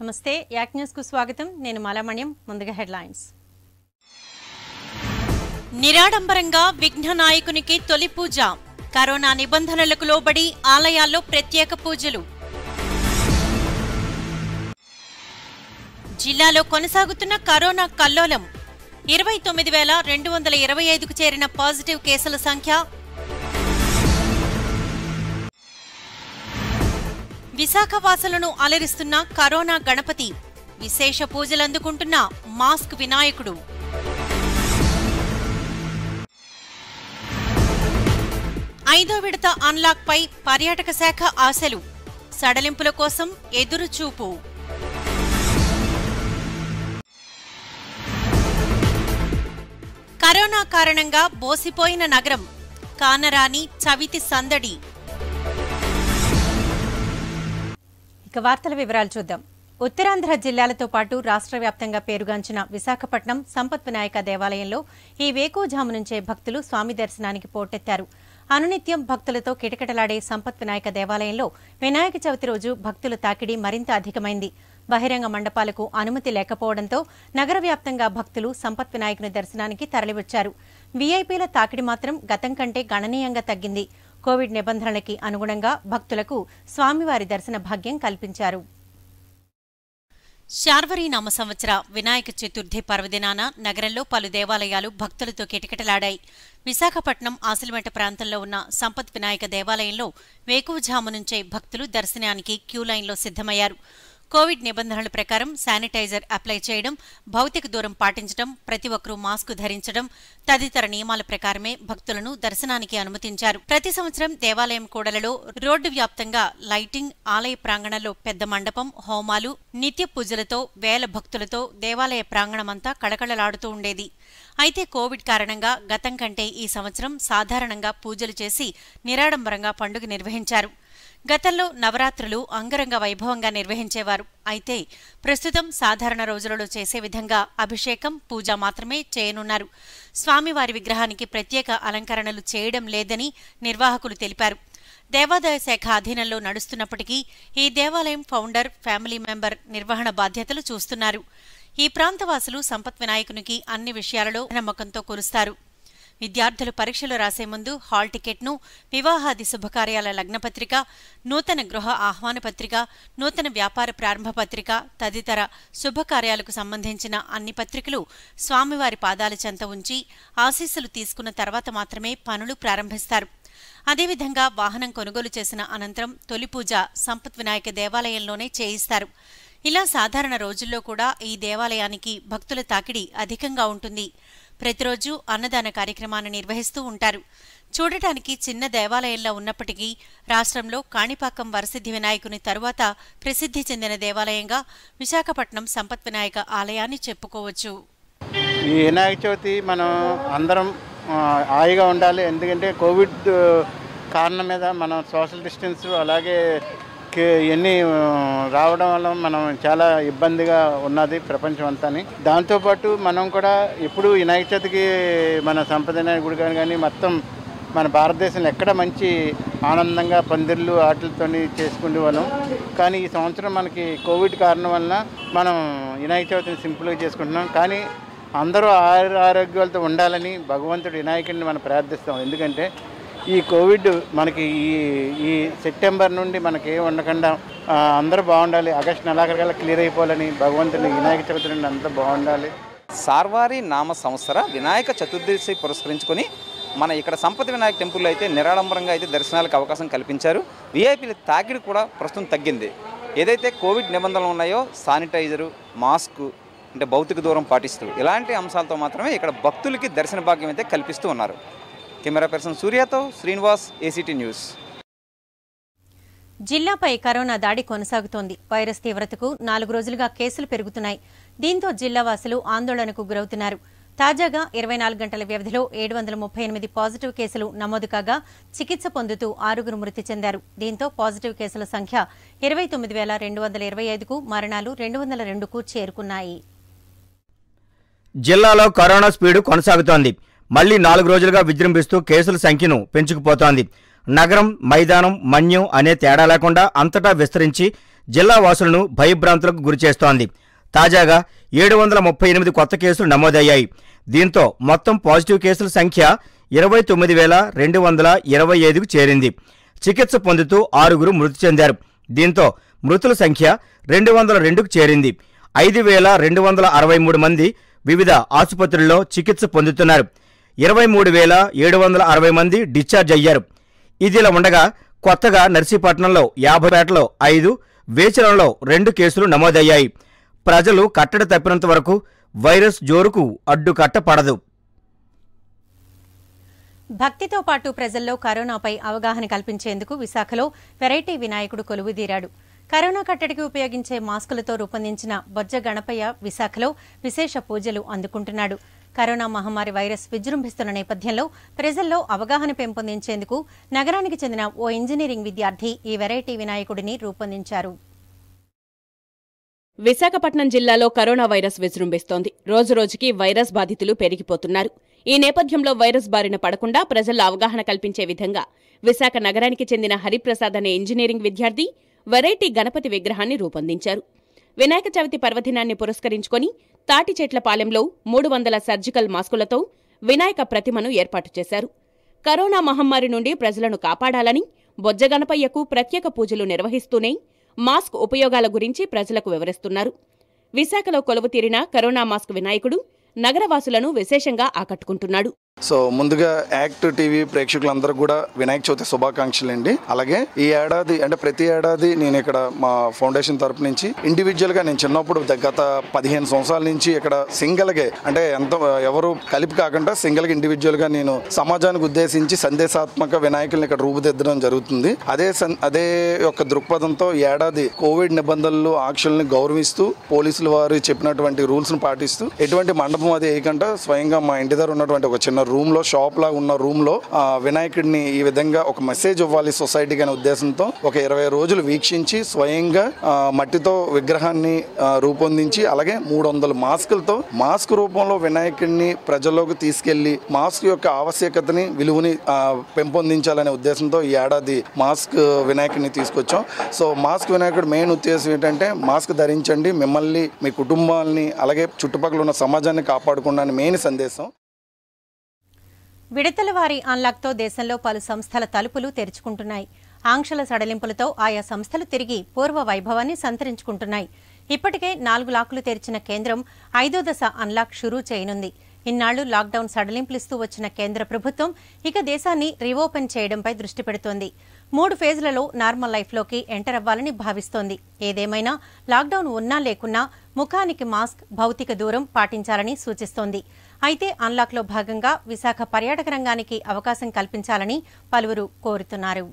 నమస్తే యాక్ న్యూస్ కు స్వాగతం నేను మాలామణ్యం ముందుగా హెడ్లైన్స్ నిరాడంబరంగా విఘ్న నాయకునికి తొలి పూజ కరోనా నిబంధనలకు లోబడి ఆలయాల్లో ప్రత్యేక పూజలు జిల్లాలో కొనసాగుతున్న కరోనా కల్లోలం ఇరవై తొమ్మిది వేల రెండు వందల ఇరవై ఐదుకు చేరిన పాజిటివ్ కేసుల సంఖ్య విశాఖ వాసులను అలరిస్తున్న కరోనా గణపతి విశేష పూజలు అందుకుంటున్న మాస్క్ వినాయకుడు ఐదో విడత అన్లాక్ పై పర్యాటక శాఖ ఆశలు సడలింపుల కోసం ఎదురు చూపు కరోనా కారణంగా బోసిపోయిన నగరం కానరాని చవితి సందడి ఇక వార్తల వివరాలు చూద్దాం ఉత్తరాంధ్ర జిల్లాలతో పాటు రాష్ట్ర వ్యాప్తంగా పేరుగాంచిన విశాఖపట్నం సంపత్ వినాయక దేవాలయంలో ఈ వేకోజాము నుంచే భక్తులు స్వామి దర్శనానికి పోటెత్తారు అనునిత్యం భక్తులతో కిటకిటలాడే సంపత్ వినాయక దేవాలయంలో వినాయక చవితి రోజు భక్తుల తాకిడి మరింత అధికమైంది బహిరంగ మండపాలకు అనుమతి లేకపోవడంతో నగర వ్యాప్తంగా భక్తులు సంపత్ వినాయకుని దర్శనానికి తరలివచ్చారు వీఐపీల తాకిడి మాత్రం గతం కంటే గణనీయంగా తగ్గింది కోవిడ్ నిబంధనలకి అనుగుణంగా భక్తులకు స్వామివారి దర్శన భాగ్యం కల్పించారు శార్వరి నామ సంవత్సర వినాయక చతుర్థి పర్వదినాన నగరంలో పలు దేవాలయాలు భక్తులతో కిటకిటలాడాయి విశాఖపట్నం ఆసిలిమెట ప్రాంతంలో ఉన్న సంపత్ వినాయక దేవాలయంలో వేకువజాము నుంచే భక్తులు దర్శనానికి క్యూ లైన్లో సిద్ధమయ్యారు కోవిడ్ నిబంధనల ప్రకారం శానిటైజర్ అప్లై చేయడం భౌతిక దూరం పాటించడం ప్రతి ఒక్కరూ మాస్క్ ధరించడం తదితర నియమాల ప్రకారమే భక్తులను దర్శనానికి అనుమతించారు ప్రతి సంవత్సరం దేవాలయం కూడలలో రోడ్డు వ్యాప్తంగా లైటింగ్ ఆలయ ప్రాంగణంలో పెద్ద మండపం హోమాలు నిత్య పూజలతో వేల భక్తులతో దేవాలయ ప్రాంగణమంతా కళకళలాడుతూ ఉండేది అయితే కోవిడ్ కారణంగా గతం కంటే ఈ సంవత్సరం సాధారణంగా పూజలు చేసి నిరాడంబరంగా పండుగ నిర్వహించారు గతంలో నవరాత్రులు అంగరంగ వైభవంగా నిర్వహించేవారు అయితే ప్రస్తుతం సాధారణ రోజులలో చేసే విధంగా అభిషేకం పూజ మాత్రమే చేయనున్నారు స్వామివారి విగ్రహానికి ప్రత్యేక అలంకరణలు చేయడం లేదని నిర్వాహకులు తెలిపారు దేవాదాయ శాఖ అధీనంలో నడుస్తున్నప్పటికీ ఈ దేవాలయం ఫౌండర్ ఫ్యామిలీ మెంబర్ నిర్వహణ బాధ్యతలు చూస్తున్నారు ఈ ప్రాంతవాసులు సంపత్ వినాయకునికి అన్ని విషయాలలో నమ్మకంతో కొలుస్తారు విద్యార్థులు పరీక్షలు రాసే ముందు హాల్ టికెట్ను వివాహాది శుభకార్యాల లగ్నపత్రిక నూతన గృహ ఆహ్వాన పత్రిక నూతన వ్యాపార ప్రారంభ పత్రిక తదితర శుభకార్యాలకు సంబంధించిన అన్ని పత్రికలు స్వామివారి పాదాల చెంత ఉంచి ఆశీస్సులు తీసుకున్న తర్వాత మాత్రమే పనులు ప్రారంభిస్తారు అదేవిధంగా వాహనం కొనుగోలు చేసిన అనంతరం తొలి పూజ సంపత్ వినాయక దేవాలయంలోనే చేయిస్తారు ఇలా సాధారణ రోజుల్లో కూడా ఈ దేవాలయానికి భక్తుల తాకిడి అధికంగా ఉంటుంది ప్రతిరోజు అన్నదాన కార్యక్రమాన్ని నిర్వహిస్తూ ఉంటారు చూడటానికి చిన్న దేవాలయంలో ఉన్నప్పటికీ రాష్ట్రంలో కాణిపాకం వరసిద్ధి వినాయకుని తరువాత ప్రసిద్ధి చెందిన దేవాలయంగా విశాఖపట్నం సంపత్ వినాయక ఆలయాన్ని చెప్పుకోవచ్చు ఈ వినాయక చవితి మనం అందరం ఆ, హాయిగా ఉండాలి ఎందుకంటే కోవిడ్ కారణం మీద మనం సోషల్ డిస్టెన్స్ అలాగే కే- ఇవన్నీ ఆ, రావడం వల్ల మనం చాలా ఇబ్బందిగా ఉన్నది ప్రపంచం అంతాని దాంతోపాటు మనం కూడా ఎప్పుడు వినాయక చవితికి మన సంప్రదాయ గుడి కానీ మొత్తం మన భారతదేశంలో ఎక్కడ మంచి ఆనందంగా పందిర్లు ఆటలతోని చేసుకునే వాళ్ళం కానీ ఈ సంవత్సరం మనకి కోవిడ్ కారణం వలన మనం వినాయక చవితిని సింపుల్గా చేసుకుంటున్నాం కానీ అందరూ ఆరు ఆరోగ్యాలతో ఉండాలని భగవంతుడు వినాయకుడిని మనం ప్రార్థిస్తాం ఎందుకంటే ఈ కోవిడ్ మనకి ఈ ఈ సెప్టెంబర్ నుండి మనకి ఏం ఉండకుండా ఆ, అందరూ బాగుండాలి ఆగస్టు నెలాఖరికల్లా క్లియర్ అయిపోవాలని భగవంతుని వినాయక చవితి నుండి అందరూ బాగుండాలి సార్వారి నామ సంవత్సర వినాయక చతుర్దశి పురస్కరించుకొని మన ఇక్కడ సంపద వినాయక టెంపుల్లో అయితే నిరాడంబరంగా అయితే దర్శనాలకు అవకాశం కల్పించారు విఐపీల తాకిడి కూడా ప్రస్తుతం తగ్గింది ఏదైతే కోవిడ్ నిబంధనలు ఉన్నాయో శానిటైజరు మాస్క్ అంటే భౌతిక దూరం పాటిస్తూ ఇలాంటి అంశాలతో మాత్రమే ఇక్కడ భక్తులకి దర్శన భాగ్యం అయితే కల్పిస్తూ ఉన్నారు కెమెరా పర్సన్ సూర్యతో శ్రీనివాస్ ఏసీటీ న్యూస్ జిల్లాపై కరోనా దాడి కొనసాగుతోంది వైరస్ తీవ్రతకు నాలుగు రోజులుగా కేసులు పెరుగుతున్నాయి దీంతో జిల్లా వాసులు ఆందోళనకు గురవుతున్నారు తాజాగా ఇరవై నాలుగు గంటల వ్యవధిలో ఏడు వందల ముప్పై ఎనిమిది పాజిటివ్ కేసులు నమోదు కాగా చికిత్స పొందుతూ ఆరుగురు మృతి చెందారు దీంతో పాజిటివ్ కేసుల సంఖ్య ఇరవై తొమ్మిది వేల రెండు వందల ఇరవై ఐదుకు మరణాలు రెండు వందల రెండుకు చేరుకున్నాయి జిల్లాలో కరోనా స్పీడు కొనసాగుతోంది మళ్లీ నాలుగు రోజులుగా విజృంభిస్తూ కేసుల సంఖ్యను పెంచుకుపోతోంది నగరం మైదానం మన్యం అనే తేడా లేకుండా అంతటా విస్తరించి జిల్లా వాసులను భయభ్రాంతులకు గురిచేస్తోంది తాజాగా ఏడు వందల ముప్పై ఎనిమిది కొత్త కేసులు నమోదయ్యాయి దీంతో మొత్తం పాజిటివ్ కేసుల సంఖ్య ఇరవై తొమ్మిది వేల రెండు వందల ఇరవై ఐదుకు చేరింది చికిత్స పొందుతూ ఆరుగురు మృతి చెందారు దీంతో మృతుల సంఖ్య రెండు వందల రెండుకు చేరింది ఐదు వేల రెండు వందల అరవై మూడు మంది వివిధ ఆసుపత్రుల్లో చికిత్స పొందుతున్నారు ఇరవై మూడు వేల ఏడు వందల అరవై మంది డిశ్చార్జ్ అయ్యారు ఇదిలా ఉండగా కొత్తగా నర్సీపట్నంలో యాభైపేటలో ఐదు వేచరంలో రెండు కేసులు నమోదయ్యాయి ప్రజలు కట్టడి తప్పినంత వరకు వైరస్ జోరుకు అడ్డుకట్ట పడదు భక్తితో పాటు ప్రజల్లో కరోనాపై అవగాహన కల్పించేందుకు విశాఖలో వెరైటీ వినాయకుడు కొలువుదీరాడు కరోనా కట్టడికి ఉపయోగించే మాస్కులతో రూపొందించిన బొజ్జ గణపయ్య విశాఖలో విశేష పూజలు అందుకుంటున్నాడు కరోనా మహమ్మారి వైరస్ విజృంభిస్తున్న నేపథ్యంలో ప్రజల్లో అవగాహన పెంపొందించేందుకు నగరానికి చెందిన ఓ ఇంజనీరింగ్ విద్యార్థి ఈ వెరైటీ వినాయకుడిని రూపొందించారు విశాఖపట్నం జిల్లాలో కరోనా వైరస్ విజృంభిస్తోంది రోజురోజుకి వైరస్ బాధితులు పెరిగిపోతున్నారు ఈ నేపథ్యంలో వైరస్ బారిన పడకుండా ప్రజల్లో అవగాహన కల్పించే విధంగా విశాఖ నగరానికి చెందిన హరిప్రసాద్ అనే ఇంజనీరింగ్ విద్యార్థి వెరైటీ గణపతి విగ్రహాన్ని రూపొందించారు వినాయక చవితి పర్వదినాన్ని పురస్కరించుకొని తాటి చెట్ల పాలెంలో మూడు వందల సర్జికల్ మాస్కులతో వినాయక ప్రతిమను ఏర్పాటు చేశారు కరోనా మహమ్మారి నుండి ప్రజలను కాపాడాలని బొజ్జగణపయ్యకు ప్రత్యేక పూజలు నిర్వహిస్తూనే మాస్క్ ఉపయోగాల గురించి ప్రజలకు వివరిస్తున్నారు విశాఖలో కొలువు తీరిన కరోనా మాస్క్ వినాయకుడు నగరవాసులను విశేషంగా ఆకట్టుకుంటున్నాడు సో ముందుగా యాక్ట్ టీవీ ప్రేక్షకులందరూ కూడా వినాయక చవితి శుభాకాంక్షలు అండి అలాగే ఈ ఏడాది అంటే ప్రతి ఏడాది నేను ఇక్కడ మా ఫౌండేషన్ తరపు నుంచి ఇండివిజువల్ గా నేను చిన్నప్పుడు ద- గత పదిహేను సంవత్సరాల నుంచి ఇక్కడ సింగిల్ గా అంటే ఎంత ఎవరు కలిపి కాకుండా సింగిల్ గా ఇండివిజువల్ గా నేను సమాజానికి ఉద్దేశించి సందేశాత్మక వినాయకుల్ని ఇక్కడ రూపుదిద్దడం జరుగుతుంది అదే సన్- అదే యొక్క దృక్పథంతో ఈ ఏడాది కోవిడ్ నిబంధనలు ఆంక్షల్ని గౌరవిస్తూ పోలీసులు వారు చెప్పినటువంటి రూల్స్ ను పాటిస్తూ ఎటువంటి మండపం అది వేయకుండా స్వయంగా మా ఇంటి దగ్గర ఉన్నటువంటి ఒక చిన్న రూమ్ లో షాప్ లా ఉన్న రూమ్ లో ఆ, వినాయకుడిని ఈ విధంగా ఒక మెసేజ్ ఇవ్వాలి సొసైటీకి అనే ఉద్దేశంతో ఒక ఇరవై రోజులు వీక్షించి స్వయంగా ఆ, మట్టితో విగ్రహాన్ని ఆ, రూపొందించి అలాగే మూడు వందల మాస్కులతో మాస్క్ రూపంలో వినాయకుడిని ప్రజల్లోకి తీసుకెళ్లి మాస్క్ యొక్క ఆవశ్యకతని విలువని ఆ, పెంపొందించాలనే ఉద్దేశంతో ఈ ఏడాది మాస్క్ వినాయకుడిని తీసుకొచ్చాం సో మాస్క్ వినాయకుడు మెయిన్ ఉద్దేశం ఏంటంటే మాస్క్ ధరించండి మిమ్మల్ని మీ కుటుంబాలని అలాగే చుట్టుపక్కల ఉన్న సమాజాన్ని కాపాడుకోండి అని మెయిన్ సందేశం విడతల వారి అన్లాక్తో దేశంలో పలు సంస్థల తలుపులు తెరుచుకుంటున్నాయి ఆంక్షల సడలింపులతో ఆయా సంస్థలు తిరిగి పూర్వ వైభవాన్ని సంతరించుకుంటున్నాయి ఇప్పటికే నాలుగు లాక్లు తెరిచిన కేంద్రం ఐదో దశ అన్లాక్ షురూ చేయనుంది ఇన్నాళ్లు లాక్డౌన్ సడలింపులిస్తూ వచ్చిన కేంద్ర ప్రభుత్వం ఇక దేశాన్ని రీఓపెన్ చేయడంపై దృష్టి పెడుతోంది మూడు ఫేజ్లలో నార్మల్ లైఫ్లోకి ఎంటర్ అవ్వాలని భావిస్తోంది ఏదేమైనా లాక్డౌన్ ఉన్నా లేకున్నా ముఖానికి మాస్క్ భౌతిక దూరం పాటించాలని సూచిస్తోంది అయితే అన్లాక్లో భాగంగా విశాఖ పర్యాటక రంగానికి అవకాశం కల్పించాలని పలువురు కోరుతున్నారు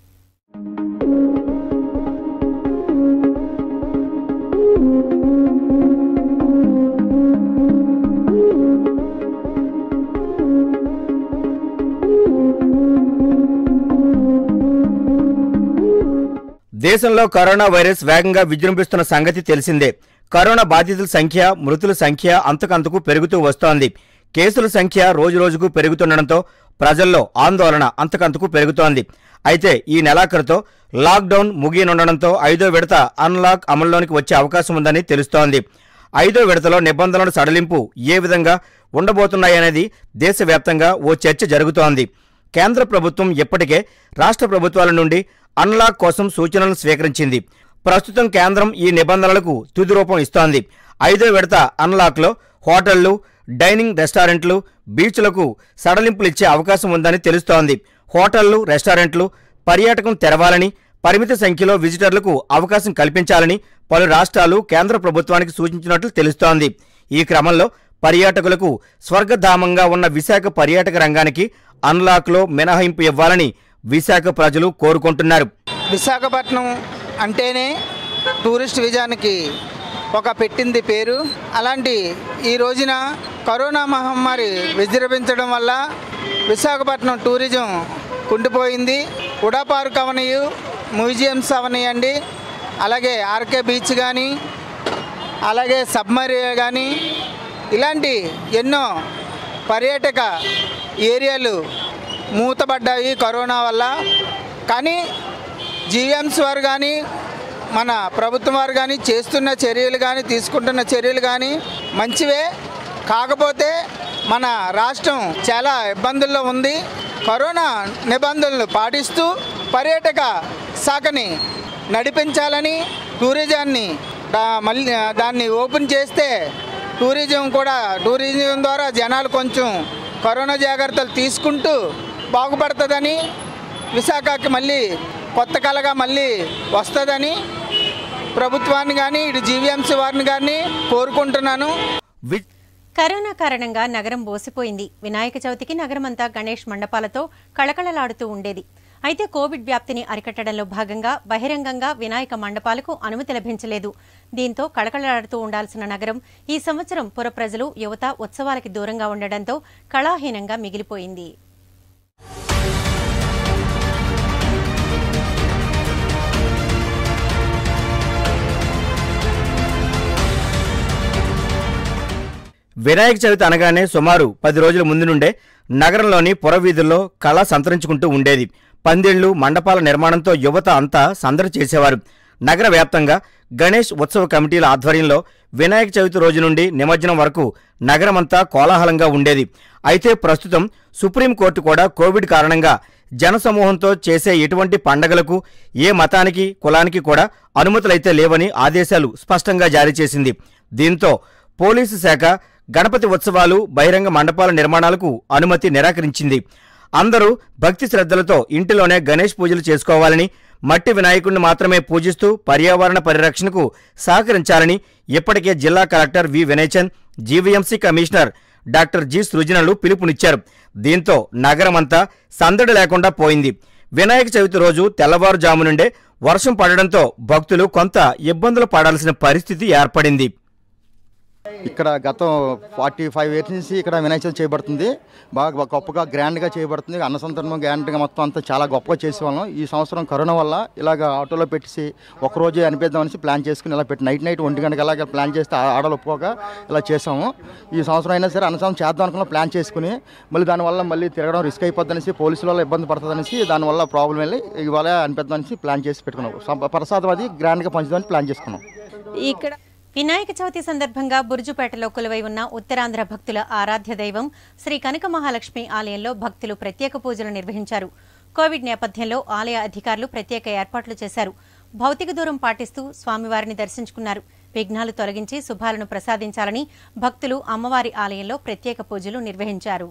దేశంలో కరోనా వైరస్ వేగంగా విజృంభిస్తున్న సంగతి తెలిసిందే కరోనా బాధితుల సంఖ్య మృతుల సంఖ్య అంతకంతకు పెరుగుతూ వస్తోంది కేసుల సంఖ్య రోజురోజుకు పెరుగుతుండటంతో ప్రజల్లో ఆందోళన అంతకంతకు పెరుగుతోంది అయితే ఈ నెలాఖరుతో లాక్డౌన్ ముగియనుండడంతో ఐదో విడత అన్లాక్ అమల్లోనికి వచ్చే అవకాశం ఉందని తెలుస్తోంది ఐదో విడతలో నిబంధనల సడలింపు ఏ విధంగా ఉండబోతున్నాయనేది దేశవ్యాప్తంగా ఓ చర్చ జరుగుతోంది కేంద్ర ప్రభుత్వం ఇప్పటికే రాష్ట్ర ప్రభుత్వాల నుండి అన్లాక్ కోసం సూచనలు స్వీకరించింది ప్రస్తుతం కేంద్రం ఈ నిబంధనలకు తుది రూపం ఇస్తోంది ఐదో విడత అన్లాక్లో హోటళ్లు డైనింగ్ రెస్టారెంట్లు బీచ్లకు సడలింపులు ఇచ్చే అవకాశం ఉందని తెలుస్తోంది హోటళ్లు రెస్టారెంట్లు పర్యాటకం తెరవాలని పరిమిత సంఖ్యలో విజిటర్లకు అవకాశం కల్పించాలని పలు రాష్ట్రాలు కేంద్ర ప్రభుత్వానికి సూచించినట్లు తెలుస్తోంది ఈ క్రమంలో పర్యాటకులకు స్వర్గధామంగా ఉన్న విశాఖ పర్యాటక రంగానికి అన్లాక్లో మినహాయింపు ఇవ్వాలని విశాఖ ప్రజలు కోరుకుంటున్నారు విశాఖపట్నం అంటేనే టూరిస్ట్ విజయానికి ఒక పెట్టింది పేరు అలాంటి ఈ రోజున కరోనా మహమ్మారి విజృంభించడం వల్ల విశాఖపట్నం టూరిజం కుండిపోయింది ఉడా పార్క్ అవనియు మ్యూజియంస్ అవనియండి అలాగే ఆర్కే బీచ్ కానీ అలాగే సబ్మరియా కానీ ఇలాంటి ఎన్నో పర్యాటక ఏరియాలు మూతపడ్డాయి కరోనా వల్ల కానీ జీఎంస్ వారు కానీ మన ప్రభుత్వం వారు కానీ చేస్తున్న చర్యలు కానీ తీసుకుంటున్న చర్యలు కానీ మంచివే కాకపోతే మన రాష్ట్రం చాలా ఇబ్బందుల్లో ఉంది కరోనా నిబంధనలు పాటిస్తూ పర్యాటక శాఖని నడిపించాలని టూరిజాన్ని దా- మళ్ళీ దాన్ని ఓపెన్ చేస్తే టూరిజం కూడా టూరిజం ద్వారా జనాలు కొంచెం కరోనా జాగ్రత్తలు తీసుకుంటూ బాగుపడుతుందని విశాఖకి మళ్ళీ కొత్త కళగా మళ్ళీ వస్తుందని ప్రభుత్వాన్ని కానీ ఇటు జీవీఎంసీ వారిని కానీ కోరుకుంటున్నాను వి- కరోనా కారణంగా నగరం బోసిపోయింది వినాయక చవితికి నగరమంతా గణేష్ మండపాలతో కళకళలాడుతూ ఉండేది అయితే కోవిడ్ వ్యాప్తిని అరికట్టడంలో భాగంగా బహిరంగంగా వినాయక మండపాలకు అనుమతి లభించలేదు దీంతో కళకళలాడుతూ ఉండాల్సిన నగరం ఈ సంవత్సరం పుర ప్రజలు యువత ఉత్సవాలకి దూరంగా ఉండడంతో కళాహీనంగా మిగిలిపోయింది వినాయక చవితి అనగానే సుమారు పది రోజుల ముందు నుండే నగరంలోని పురవీధుల్లో కళ సంతరించుకుంటూ ఉండేది పందిళ్లు మండపాల నిర్మాణంతో యువత అంతా సందడి చేసేవారు నగర వ్యాప్తంగా గణేష్ ఉత్సవ కమిటీల ఆధ్వర్యంలో వినాయక చవితి రోజు నుండి నిమజ్జనం వరకు నగరమంతా కోలాహలంగా ఉండేది అయితే ప్రస్తుతం సుప్రీంకోర్టు కూడా కోవిడ్ కారణంగా జనసమూహంతో చేసే ఎటువంటి పండగలకు ఏ మతానికి కులానికి కూడా అనుమతులైతే లేవని ఆదేశాలు స్పష్టంగా జారీ చేసింది దీంతో పోలీసు శాఖ గణపతి ఉత్సవాలు బహిరంగ మండపాల నిర్మాణాలకు అనుమతి నిరాకరించింది అందరూ భక్తి శ్రద్ధలతో ఇంటిలోనే గణేష్ పూజలు చేసుకోవాలని మట్టి వినాయకుడిని మాత్రమే పూజిస్తూ పర్యావరణ పరిరక్షణకు సహకరించాలని ఇప్పటికే జిల్లా collector V Vinayachand GVMC commissioner doctor G సృజనలు పిలుపునిచ్చారు దీంతో నగరమంతా సందడి లేకుండా పోయింది వినాయక చవితి రోజు తెల్లవారుజాము నుండే వర్షం పడడంతో భక్తులు కొంత ఇబ్బందులు పడాల్సిన పరిస్థితి ఏర్పడింది ఇక్కడ గతం ఫార్టీ ఫైవ్ ఇయర్స్ నుంచి ఇక్కడ వినాయక చవితి చేయబడుతుంది బాగా గొప్పగా గ్రాండ్గా చేయబడుతుంది అన్న సందర్భం గ్రాండ్గా మొత్తం అంతా చాలా గొప్పగా చేసేవాళ్ళం ఈ సంవత్సరం కరోనా వల్ల ఇలాగ ఆటోలో పెట్టేసి ఒక రోజే అనిపిద్దామని ప్లాన్ చేసుకుని ఇలా పెట్టి నైట్ నైట్ ఒంటి గంటకి అలాగ ప్లాన్ చేస్తే ఆ- ఆడలు ఒప్పుకోక ఇలా చేసాము ఈ సంవత్సరం అయినా సరే అన్న సంవత్సరం చేద్దాం అనుకున్న ప్లాన్ చేసుకుని మళ్ళీ దానివల్ల మళ్ళీ తిరగడం రిస్క్ అయిపోద్దనేసి పోలీసుల వల్ల ఇబ్బంది పడుతుందనేసి దానివల్ల ప్రాబ్లం వెళ్ళి ఇవాళ అనిపిద్దామనేసి ప్లాన్ చేసి పెట్టుకున్నాం సం- ప్రసాదం అది గ్రాండ్గా పంచుదామని ప్లాన్ చేసుకున్నాం ఇక్కడ వినాయక చవితి సందర్భంగా బురుజుపేటలో కొలువై ఉన్న ఉత్తరాంధ్ర భక్తుల ఆరాధ్య దైవం శ్రీ కనక మహాలక్ష్మి ఆలయంలో భక్తులు ప్రత్యేక పూజలు నిర్వహించారు కోవిడ్ నేపథ్యంలో ఆలయ అధికారులు ప్రత్యేక ఏర్పాట్లు చేశారు భౌతిక దూరం పాటిస్తూ స్వామివారిని దర్శించుకున్నారు విఘ్నాలు తొలగించి శుభాలను ప్రసాదించాలని భక్తులు అమ్మవారి ఆలయంలో ప్రత్యేక పూజలు నిర్వహించారు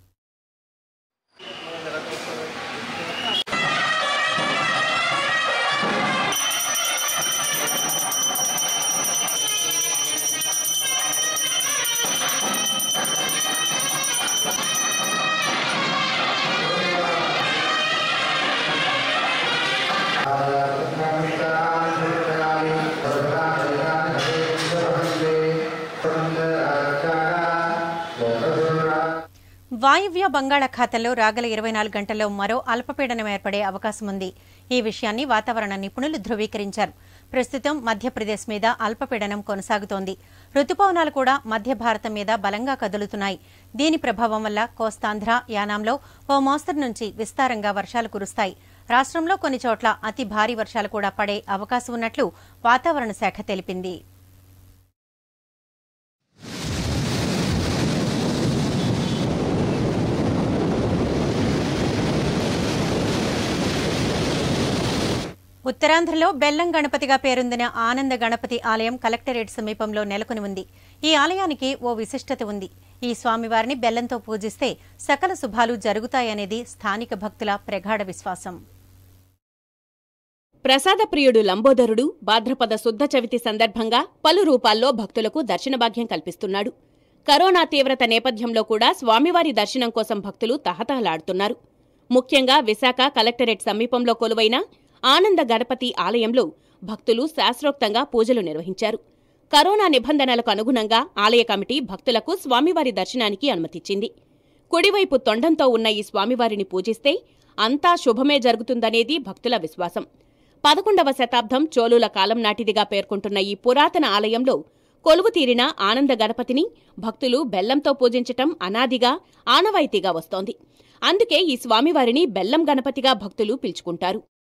వాయువ్య బంగాళాఖాతంలో రాగల ఇరవై నాలుగు గంటల్లో మరో అల్పపీడనం ఏర్పడే అవకాశం ఉంది ఈ విషయాన్ని వాతావరణ నిపుణులు ధృవీకరించారు ప్రస్తుతం మధ్యప్రదేశ్ మీద అల్పపీడనం కొనసాగుతోంది రుతుపవనాలు కూడా మధ్య భారతం మీద బలంగా కదులుతున్నాయి దీని ప్రభావం వల్ల కోస్తాంధ్ర యానాంలో ఓ మోస్తరు నుంచి విస్తారంగా వర్షాలు కురుస్తాయి రాష్ట్రంలో కొన్ని చోట్ల అతి భారీ వర్షాలు కూడా పడే అవకాశం ఉన్నట్లు వాతావరణ శాఖ తెలిపింది ఉత్తరాంధ్రలో బెల్లం గణపతిగా పేరొందిన ఆనంద గణపతి ఆలయం కలెక్టరేట్ సమీపంలో నెలకొని ఉంది ఈ ఆలయానికి ఓ విశిష్టత ఉంది ఈ స్వామివారిని బెల్లంతో పూజిస్తే సకల శుభాలు జరుగుతాయనేది స్థానిక భక్తుల ప్రగాఢ విశ్వాసం ప్రసాద ప్రియుడు లంబోదరుడు భాద్రపద శుద్ధ చవితి సందర్భంగా పలు రూపాల్లో భక్తులకు దర్శన భాగ్యం కల్పిస్తున్నాడు కరోనా తీవ్రత నేపథ్యంలో కూడా స్వామివారి దర్శనం కోసం భక్తులు తహతహలాడుతున్నారు ముఖ్యంగా విశాఖ కలెక్టరేట్ సమీపంలో కొలువైన ఆనంద గణపతి ఆలయంలో భక్తులు శాస్త్రోక్తంగా పూజలు నిర్వహించారు కరోనా నిబంధనలకు అనుగుణంగా ఆలయ కమిటీ భక్తులకు స్వామివారి దర్శనానికి అనుమతిచ్చింది కుడివైపు తొండంతో ఉన్న ఈ స్వామివారిని పూజిస్తే అంతా శుభమే జరుగుతుందనేది భక్తుల విశ్వాసం పదకొండవ శతాబ్దం చోళుల కాలం నాటిదిగా పేర్కొంటున్న ఈ పురాతన ఆలయంలో కొలువు తీరిన ఆనంద గణపతిని భక్తులు బెల్లంతో పూజించటం అనాదిగా ఆనవాయితీగా వస్తోంది అందుకే ఈ స్వామివారిని బెల్లం గణపతిగా భక్తులు పిలుచుకుంటారు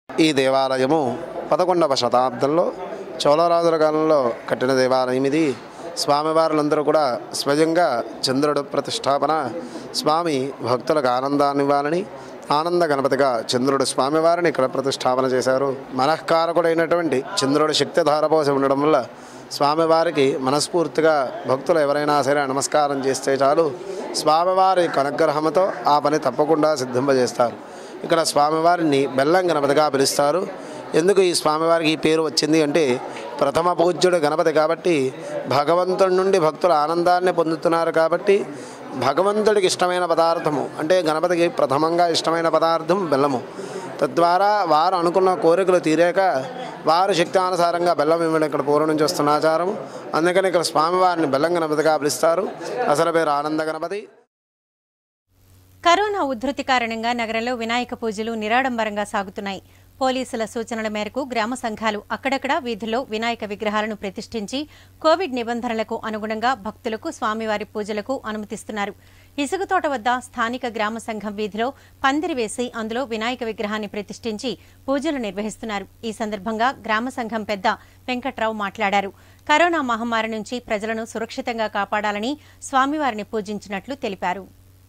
ఈ దేవాలయము పదకొండవ శతాబ్దంలో చోళరాజుల కాలంలో కట్టిన దేవాలయం ఇది స్వామివారులందరూ కూడా స్వయంగా చంద్రుడు ప్రతిష్టాపన స్వామి భక్తులకు ఆనందాన్ని ఇవ్వాలని ఆనంద గణపతిగా చంద్రుడు స్వామివారిని ఇక్కడ ప్రతిష్టాపన చేశారు మనఃకారకుడైనటువంటి చంద్రుడు శక్తి ధారపోసి ఉండడం వల్ల స్వామివారికి మనస్ఫూర్తిగా భక్తులు ఎవరైనా సరే నమస్కారం చేస్తే చాలు స్వామివారి యొక్క అనుగ్రహంతో ఆ పని తప్పకుండా సిద్ధింపజేస్తారు ఇక్కడ స్వామివారిని బెల్లం గణపతిగా పిలుస్తారు ఎందుకు ఈ స్వామివారికి ఈ పేరు వచ్చింది అంటే ప్రథమ పూజ్యుడు గణపతి కాబట్టి భగవంతుడి నుండి భక్తులు ఆనందాన్ని పొందుతున్నారు కాబట్టి భగవంతుడికి ఇష్టమైన పదార్థము అంటే గణపతికి ప్రథమంగా ఇష్టమైన పదార్థం బెల్లము తద్వారా వారు అనుకున్న కోరికలు తీరాక వారు శక్తానుసారంగా బెల్లం ఇవ్వడం ఇక్కడ పూర్వం నుంచి వస్తున్న ఆచారం అందుకని ఇక్కడ స్వామివారిని బెల్లం గణపతిగా పిలుస్తారు అసలు పేరు ఆనంద గణపతి కరోనా ఉధృతి కారణంగా నగరంలో వినాయక పూజలు నిరాడంబరంగా సాగుతున్నాయి పోలీసుల సూచనల మేరకు గ్రామ సంఘాలు అక్కడక్కడ వీధుల్లో వినాయక విగ్రహాలను ప్రతిష్ఠించి కోవిడ్ నిబంధనలకు అనుగుణంగా భక్తులకు స్వామివారి పూజలకు అనుమతిస్తున్నారు ఇసుకతోట వద్ద స్థానిక గ్రామ సంఘం వీధిలో పందిరి వేసి అందులో వినాయక విగ్రహాన్ని ప్రతిష్ఠించి పూజలు నిర్వహిస్తున్నారు ఈ సందర్భంగా గ్రామ సంఘం పెద్ద వెంకట్రావు మాట్లాడారు కరోనా మహమ్మారి నుంచి ప్రజలను సురక్షితంగా కాపాడాలని స్వామివారిని పూజించినట్లు తెలిపారు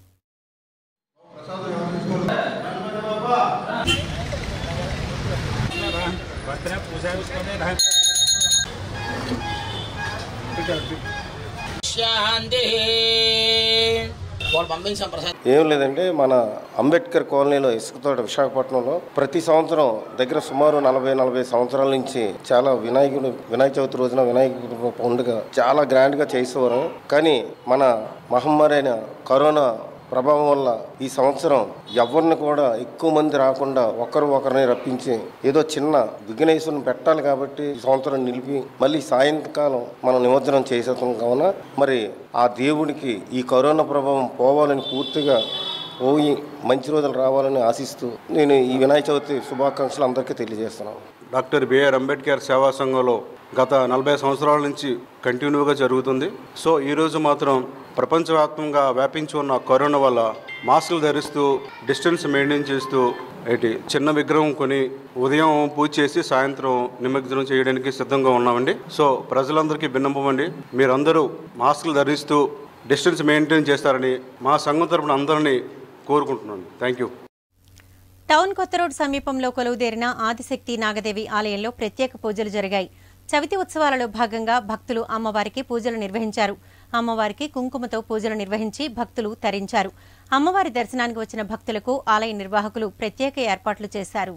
ఏం లేదంటే మన అంబేద్కర్ కాలనీలో ఇసుకతోట విశాఖపట్నంలో ప్రతి సంవత్సరం దగ్గర సుమారు నలభై నలభై సంవత్సరాల నుంచి చాలా వినాయకుడు వినాయక చవితి రోజున వినాయకుడు పండుగ చాలా గ్రాండ్గా చేసేవారు కానీ మన మహమ్మారి అయిన కరోనా ప్రభావం వల్ల ఈ సంవత్సరం ఎవరిని కూడా ఎక్కువ మంది రాకుండా ఒకరు ఒకరిని రప్పించి ఏదో చిన్న విఘ్నేశ్వరుని పెట్టాలి కాబట్టి ఈ సంవత్సరం నిలిపి మళ్ళీ సాయంకాలం మనం నిమజ్జనం చేసేస్తాం కావున మరి ఆ దేవుడికి ఈ కరోనా ప్రభావం పోవాలని పూర్తిగా పోయి మంచి రోజులు రావాలని ఆశిస్తూ నేను ఈ వినాయక చవితి శుభాకాంక్షలు అందరికీ తెలియజేస్తున్నాను డాక్టర్ బిఆర్ అంబేద్కర్ సేవా సంఘంలో గత నలభై సంవత్సరాల నుంచి కంటిన్యూగా జరుగుతుంది సో ఈరోజు మాత్రం ప్రపంచవ్యాప్తంగా వ్యాపించి ఉన్న కరోనా వల్ల మాస్కులు ధరిస్తూ డిస్టెన్స్ మెయింటైన్ చేస్తూ ఏంటి చిన్న విగ్రహం కొని ఉదయం పూజ చేసి సాయంత్రం నిమజ్జనం చేయడానికి సిద్ధంగా ఉన్నామండి సో ప్రజలందరికీ విన్నపం అండి మీరందరూ మాస్కులు ధరిస్తూ డిస్టెన్స్ మెయింటైన్ చేస్తారని మా సంఘం తరపున అందరినీ కోరుకుంటున్నాను థ్యాంక్ యూ టౌన్ కొత్త రోడ్ సమీపంలో కొలువుదేరిన ఆదిశక్తి నాగదేవి ఆలయంలో ప్రత్యేక పూజలు జరిగాయి చవితి ఉత్సవాలలో భాగంగా భక్తులు అమ్మవారికి పూజలు నిర్వహించారు అమ్మవారికి కుంకుమతో పూజలు నిర్వహించి భక్తులు తరించారు అమ్మవారి దర్శనానికి వచ్చిన భక్తులకు ఆలయ నిర్వాహకులు ప్రత్యేక ఏర్పాట్లు చేశారు